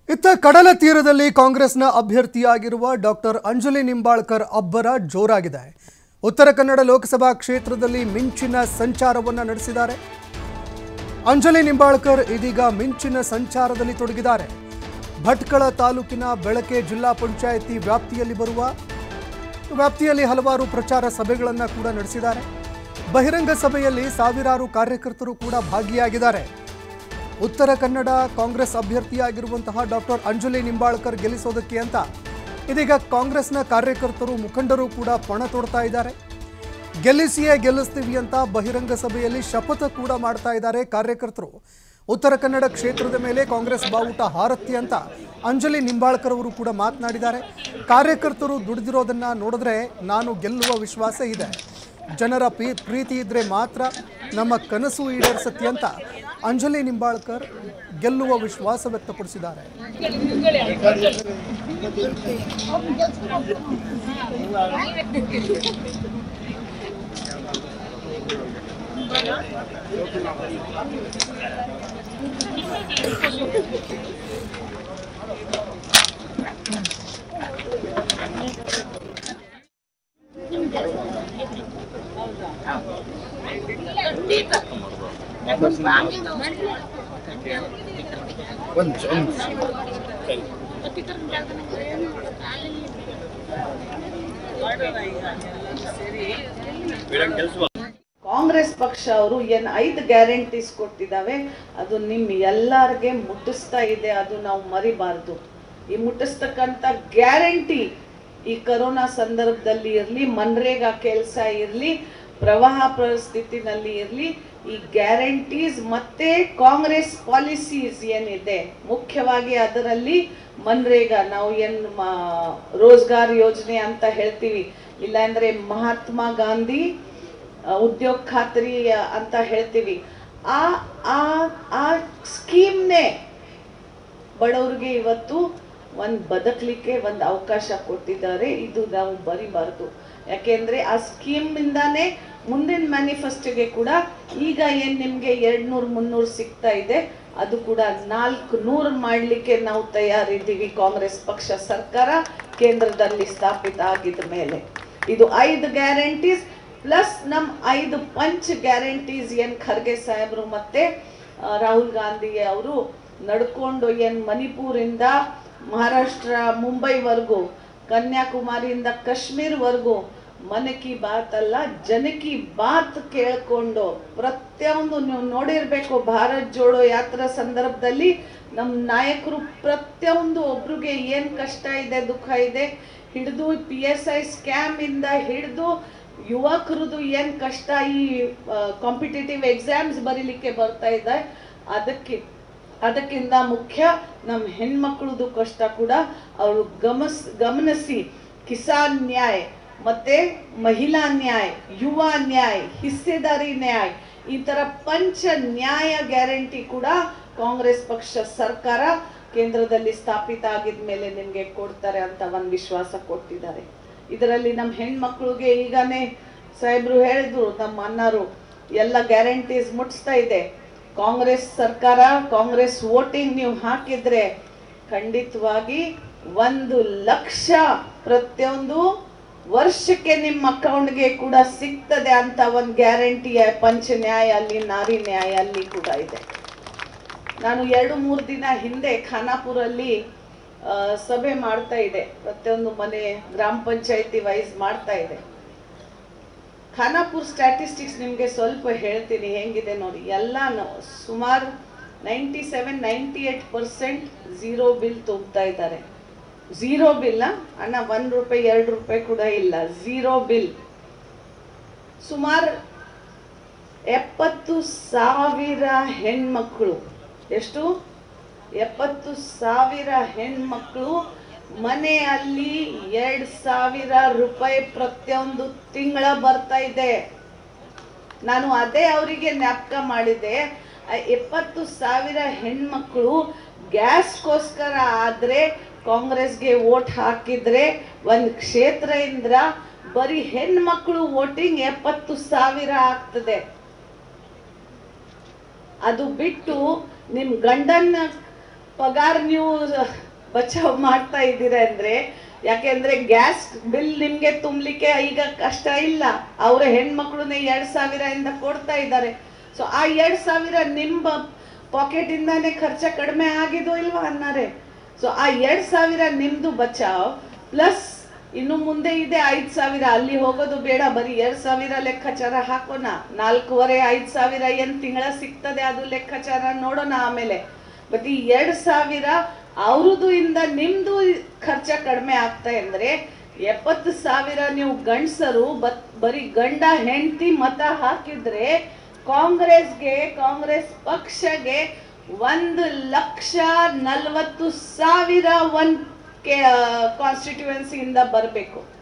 ಇತ್ತ ಕಡಲ ತೀರದಲ್ಲಿ ಕಾಂಗ್ರೆಸ್ನ ಅಭ್ಯರ್ಥಿಯಾಗಿರುವ ಡಾಕ್ಟರ್ ಅಂಜಲಿ ನಿಂಬಾಳ್ಕರ್ ಅಬ್ಬರ ಜೋರಾಗಿದೆ ಉತ್ತರ ಕನ್ನಡ ಲೋಕಸಭಾ ಕ್ಷೇತ್ರದಲ್ಲಿ ಮಿಂಚಿನ ಸಂಚಾರವನ್ನು ನಡೆಸಿದ್ದಾರೆ ಅಂಜಲಿ ನಿಂಬಾಳ್ಕರ್ ಇದೀಗ ಮಿಂಚಿನ ಸಂಚಾರದಲ್ಲಿ ತೊಡಗಿದ್ದಾರೆ ಭಟ್ಕಳ ತಾಲೂಕಿನ ಬೆಳಕೆ ಜಿಲ್ಲಾ ಪಂಚಾಯಿತಿ ವ್ಯಾಪ್ತಿಯಲ್ಲಿ ಬರುವ ವ್ಯಾಪ್ತಿಯಲ್ಲಿ ಹಲವಾರು ಪ್ರಚಾರ ಸಭೆಗಳನ್ನು ಕೂಡ ನಡೆಸಿದ್ದಾರೆ ಬಹಿರಂಗ ಸಭೆಯಲ್ಲಿ ಸಾವಿರಾರು ಕಾರ್ಯಕರ್ತರು ಕೂಡ ಭಾಗಿಯಾಗಿದ್ದಾರೆ ಉತ್ತರ ಕನ್ನಡ ಕಾಂಗ್ರೆಸ್ ಅಭ್ಯರ್ಥಿಯಾಗಿರುವಂತಹ ಡಾಕ್ಟರ್ ಅಂಜಲಿ ನಿಂಬಾಳ್ಕರ್ ಗೆಲ್ಲಿಸೋದಕ್ಕೆ ಅಂತ ಇದೀಗ ಕಾಂಗ್ರೆಸ್ನ ಕಾರ್ಯಕರ್ತರು ಮುಖಂಡರು ಕೂಡ ಪಣ ತೊಡ್ತಾ ಇದ್ದಾರೆ ಗೆಲ್ಲಿಸಿಯೇ ಗೆಲ್ಲಿಸ್ತೀವಿ ಅಂತ ಬಹಿರಂಗ ಸಭೆಯಲ್ಲಿ ಶಪಥ ಕೂಡ ಮಾಡ್ತಾ ಇದ್ದಾರೆ ಕಾರ್ಯಕರ್ತರು ಉತ್ತರ ಕನ್ನಡ ಕ್ಷೇತ್ರದ ಮೇಲೆ ಕಾಂಗ್ರೆಸ್ ಬಾವುಟ ಹಾರತ್ತಿ ಅಂತ ಅಂಜಲಿ ನಿಂಬಾಳ್ಕರ್ ಅವರು ಕೂಡ ಮಾತನಾಡಿದ್ದಾರೆ ಕಾರ್ಯಕರ್ತರು ದುಡಿದಿರೋದನ್ನ ನೋಡಿದ್ರೆ ನಾನು ಗೆಲ್ಲುವ ವಿಶ್ವಾಸ ಇದೆ ಜನರ ಪಿ ಪ್ರೀತಿ ಇದ್ರೆ ಮಾತ್ರ ನಮ್ಮ ಕನಸು ಈಡೇರಿಸತ್ತೆ ಅಂತ ಅಂಜಲಿ ನಿಂಬಾಳ್ಕರ್ ಗೆಲ್ಲುವ ವಿಶ್ವಾಸ ವ್ಯಕ್ತಪಡಿಸಿದ್ದಾರೆ ಕಾಂಗ್ರೆಸ್ ಪಕ್ಷ ಅವರು ಏನ್ ಐದು ಗ್ಯಾರಂಟೀಸ್ ಕೊಟ್ಟಿದ್ದಾವೆ ಅದು ನಿಮ್ ಎಲ್ಲರಿಗೆ ಮುಟ್ಟಿಸ್ತಾ ಇದೆ ಅದು ನಾವು ಮರಿಬಾರ್ದು ಈ ಮುಟ್ಟಿಸ್ತಕ್ಕಂಥ ಗ್ಯಾರಂಟಿ ಈ ಕರೋನಾ ಸಂದರ್ಭದಲ್ಲಿ ಇರಲಿ ಮನ್ರೇಗಾ ಕೆಲಸ ಇರಲಿ ಪ್ರವಾಹ ಪರಿಸ್ಥಿತಿನಲ್ಲಿ ಇರಲಿ ಈ ಗ್ಯಾರಂಟೀಸ್ ಮತ್ತೆ ಕಾಂಗ್ರೆಸ್ ಪಾಲಿಸೀಸ್ ಏನಿದೆ ಮುಖ್ಯವಾಗಿ ಅದರಲ್ಲಿ ಮನ್ರೇಗಾ ನಾವು ಏನ್ ಮ- ರೋಜ್ಗಾರ್ ಯೋಜನೆ ಅಂತ ಹೇಳ್ತೀವಿ ಇಲ್ಲಾಂದ್ರೆ ಮಹಾತ್ಮ ಗಾಂಧಿ ಆ, ಉದ್ಯೋಗ ಖಾತ್ರಿ ಆ, ಅಂತ ಹೇಳ್ತೀವಿ ಆ ಆ ಆ ಸ್ಕೀಮ್ನೇ ಬಡವ್ರಿಗೆ ಇವತ್ತು ಒಂದು ಬದುಕಲಿಕ್ಕೆ ಒಂದು ಅವಕಾಶ ಕೊಟ್ಟಿದ್ದಾರೆ ಇದು ನಾವು ಬರಿಬಾರ್ದು ಯಾಕೆಂದ್ರೆ ಆ ಸ್ಕೀಮಿಂದಾನೇ ಮುಂದಿನ ಮ್ಯಾನಿಫೆಸ್ಟೋಗೆ ಕೂಡ ಈಗ ಏನು ನಿಮಗೆ ಎರಡು ನೂರು ಮುನ್ನೂರು ಸಿಗ್ತಾ ಇದೆ ಅದು ಕೂಡ ನಾಲ್ಕು ನೂರು ಮಾಡಲಿಕ್ಕೆ ನಾವು ತಯಾರಿದ್ದೀವಿ ಕಾಂಗ್ರೆಸ್ ಪಕ್ಷ ಸರ್ಕಾರ ಕೇಂದ್ರದಲ್ಲಿ ಸ್ಥಾಪಿತ ಆಗಿದ ಮೇಲೆ ಇದು ಐದು ಗ್ಯಾರಂಟೀಸ್ ಪ್ಲಸ್ ನಮ್ ಐದು ಪಂಚ್ ಗ್ಯಾರಂಟೀಸ್ ಏನ್ ಖರ್ಗೆ ಸಾಹೇಬರು ಮತ್ತೆ ಆ, ರಾಹುಲ್ ಗಾಂಧಿ ಅವರು ನಡ್ಕೊಂಡು ಏನ್ ಮಣಿಪುರಿಂದ ಮಹಾರಾಷ್ಟ್ರ ಮುಂಬೈವರೆಗೂ ಕನ್ಯಾಕುಮಾರಿಯಿಂದ ಕಾಶ್ಮೀರ್ವರೆಗೂ ಮನ ಕಿ ಬಾತ್ ಅಲ್ಲ ಜನ ಕಿ ಬಾತ್ ಕೇಳ್ಕೊಂಡು ಪ್ರತಿಯೊಂದು ನೀವು ನೋಡಿರ್ಬೇಕು ಭಾರತ್ ಜೋಡೋ ಯಾತ್ರಾ ಸಂದರ್ಭದಲ್ಲಿ ನಮ್ಮ ನಾಯಕರು ಪ್ರತಿಯೊಂದು ಒಬ್ರಿಗೆ ಏನ್ ಕಷ್ಟ ಇದೆ ದುಃಖ ಇದೆ ಹಿಡಿದು ಪಿ ಎಸ್ ಐ ಸ್ಕ್ಯಾಮ್ ಇಂದ ಹಿಡಿದು ಯುವಕರದು ಏನ್ ಕಷ್ಟ ಈ ಕಾಂಪಿಟೇಟಿವ್ ಎಕ್ಸಾಮ್ಸ್ ಬರೀಲಿಕ್ಕೆ ಬರ್ತಾ ಇದೆ ಅದಕ್ಕೆ ಅದಕ್ಕಿಂತ ಮುಖ್ಯ ನಮ್ಮ ಹೆಣ್ಮಕ್ಳದು ಕಷ್ಟ ಕೂಡ ಅವರು ಗಮಸ್ ಗಮನಿಸಿ ಕಿಸಾನ್ ನ್ಯಾಯ್ ಮತ್ತೆ ಮಹಿಳಾ ನ್ಯಾಯ್ ಯುವ ನ್ಯಾಯ್ ಹಿಸ್ಸೆದಾರಿ ನ್ಯಾಯ್ ಈ ತರ ಪಂಚ ನ್ಯಾಯ ಗ್ಯಾರಂಟಿ ಕೂಡ ಕಾಂಗ್ರೆಸ್ ಪಕ್ಷ ಸರ್ಕಾರ ಕೇಂದ್ರದಲ್ಲಿ ಸ್ಥಾಪಿತ ಆಗಿದ ಮೇಲೆ ನಿಮ್ಗೆ ಕೊಡ್ತಾರೆ ಅಂತ ಒಂದು ವಿಶ್ವಾಸ ಕೊಟ್ಟಿದ್ದಾರೆ ಇದರಲ್ಲಿ ನಮ್ಮ ಹೆಣ್ಮಕ್ಳಿಗೆ ಈಗಾನೇ ಸಾಹೇಬ್ರು ಹೇಳಿದ್ರು ನಮ್ಮ ಅಣ್ಣರು ಎಲ್ಲ ಗ್ಯಾರಂಟೀಸ್ ಮುಟ್ಟಿಸ್ತಾ ಇದೆ ಕಾಂಗ್ರೆಸ್ ಸರ್ಕಾರ ಕಾಂಗ್ರೆಸ್ ವೋಟಿಂಗ್ ನೀವು ಹಾಕಿದ್ರೆ ಖಂಡಿತವಾಗಿ ಒಂದು ಲಕ್ಷ ಪ್ರತಿಯೊಂದು ವರ್ಷಕ್ಕೆ ನಿಮ್ಮ ಅಕೌಂಟ್ಗೆ ಕೂಡ ಸಿಗ್ತದೆ ಅಂತ ಒಂದು ಗ್ಯಾರಂಟಿ ಪಂಚ ನ್ಯಾಯ ಅಲ್ಲಿ ನಾರಿ ನ್ಯಾಯ ಅಲ್ಲಿ ಕೂಡ ಇದೆ ನಾನು ಎರಡು ಮೂರು ದಿನ ಹಿಂದೆ ಖಾನಾಪುರಲ್ಲಿ ಆ, ಸಭೆ ಮಾಡ್ತಾ ಇದೆ ಪ್ರತಿಯೊಂದು ಮನೆ ಗ್ರಾಮ ಪಂಚಾಯತಿ ವೈಸ್ ಮಾಡ್ತಾ ಇದೆ ಖಾನಾಪುರ್ ಸ್ಟ್ಯಾಟಿಸ್ಟಿಕ್ಸ್ ನಿಮಗೆ ಸ್ವಲ್ಪ ಹೇಳ್ತೀನಿ ಹೆಂಗಿದೆ ನೋಡಿ ಎಲ್ಲ ಸುಮಾರು ninety seven ninety eight percent zero bill ತುಂಬ್ತಾ ಇದ್ದಾರೆ ಝೀರೋ ಬಿಲ್ ಅಣ್ಣ ಒಂದು ರೂಪಾಯಿ ಎರಡು ರೂಪಾಯಿ ಕೂಡ ಇಲ್ಲ ಝೀರೋ ಬಿಲ್ ಸುಮಾರು ಎಪ್ಪತ್ತು ಸಾವಿರ ಹೆಣ್ಮಕ್ಳು ಎಷ್ಟು ಎಪ್ಪತ್ತು ಸಾವಿರ ಹೆಣ್ಮಕ್ಳು ಮನೆಯಲ್ಲಿ ಎರಡ್ ಸಾವಿರ ರೂಪಾಯಿ ಪ್ರತಿಯೊಂದು ತಿಂಗಳ ಬರ್ತಾ ಇದೆ ನಾನು ಅದೇ ಅವರಿಗೆ ಜ್ಞಾಪಕ ಮಾಡಿದೆ ಆ ಎಪ್ಪತ್ತು ಸಾವಿರ ಹೆಣ್ಮಕ್ಳು ಗ್ಯಾಸ್ಗೋಸ್ಕರ ಆದ್ರೆ ಕಾಂಗ್ರೆಸ್ಗೆ ವೋಟ್ ಹಾಕಿದ್ರೆ ಒಂದು ಕ್ಷೇತ್ರದಿಂದ ಬರೀ ಹೆಣ್ಮಕ್ಳು ವೋಟಿಂಗ್ ಎಪ್ಪತ್ತು ಸಾವಿರ ಆಗ್ತದೆ ಅದು ಬಿಟ್ಟು ನಿಮ್ ಗಂಡನ್ನ ಪಗಾರ್ ನೀವು ಬಚಾವ್ ಮಾಡ್ತಾ ಇದ್ದೀರಾ ಅಂದ್ರೆ ಯಾಕೆಂದ್ರೆ ಗ್ಯಾಸ್ ಬಿಲ್ ನಿಮ್ಗೆ ತುಂಬ್ಲಿಕ್ಕೆ ಈಗ ಕಷ್ಟ ಇಲ್ಲ ಅವರ ಹೆಣ್ಮಕ್ಳನ್ನ ಎರಡ್ ಸಾವಿರ ಇಂದ ಕೊಡ್ತಾ ಇದ್ದಾರೆ ಸೊ ಆ ಎರಡ್ ಸಾವಿರ ನಿಮ್ಮ ಪಾಕೆಟ್ ಇಂದಾನೆ ಖರ್ಚ ಕಡಿಮೆ ಆಗಿದೋ ಇಲ್ವಾ ಅನ್ನಾರೆ ಸೊ ಆ ಎರಡ್ ಸಾವಿರ ನಿಮ್ದು ಬಚಾವ್ ಪ್ಲಸ್ ಇನ್ನು ಮುಂದೆ ಇದೆ ಐದ್ ಸಾವಿರ ಅಲ್ಲಿ ಹೋಗೋದು ಬೇಡ ಬರೀ ಎರಡ್ ಸಾವಿರ ಲೆಕ್ಕಾಚಾರ ಹಾಕೋಣ ನಾಲ್ಕೂವರೆ ಐದ್ ಸಾವಿರ ಏನ್ ತಿಂಗಳ ಸಿಗ್ತದೆ ಅದು ಲೆಕ್ಕಾಚಾರ ನೋಡೋಣ ಆಮೇಲೆ ಬಟ್ ಈ ಎರಡ್ ಸಾವಿರ ಅವ್ರದ್ದು ಇಂದ ನಿಮ್ದು ಖರ್ಚ ಕಡಿಮೆ ಆಗ್ತಾ ಅಂದ್ರೆ ಎಪ್ಪತ್ತು ಸಾವಿರ ನೀವು ಗಂಡಸರು ಬತ್ ಬರೀ ಗಂಡ ಹೆಂಡತಿ ಮತ ಹಾಕಿದ್ರೆ ಕಾಂಗ್ರೆಸ್ಗೆ ಕಾಂಗ್ರೆಸ್ ಪಕ್ಷಗೆ ಒಂದು ಲಕ್ಷ ನಲ್ವತ್ತು ಸಾವಿರ ಒಂದ್ ಕಾನ್ಸ್ಟಿಟ್ಯೂಯೆನ್ಸಿಯಿಂದ ಬರಬೇಕು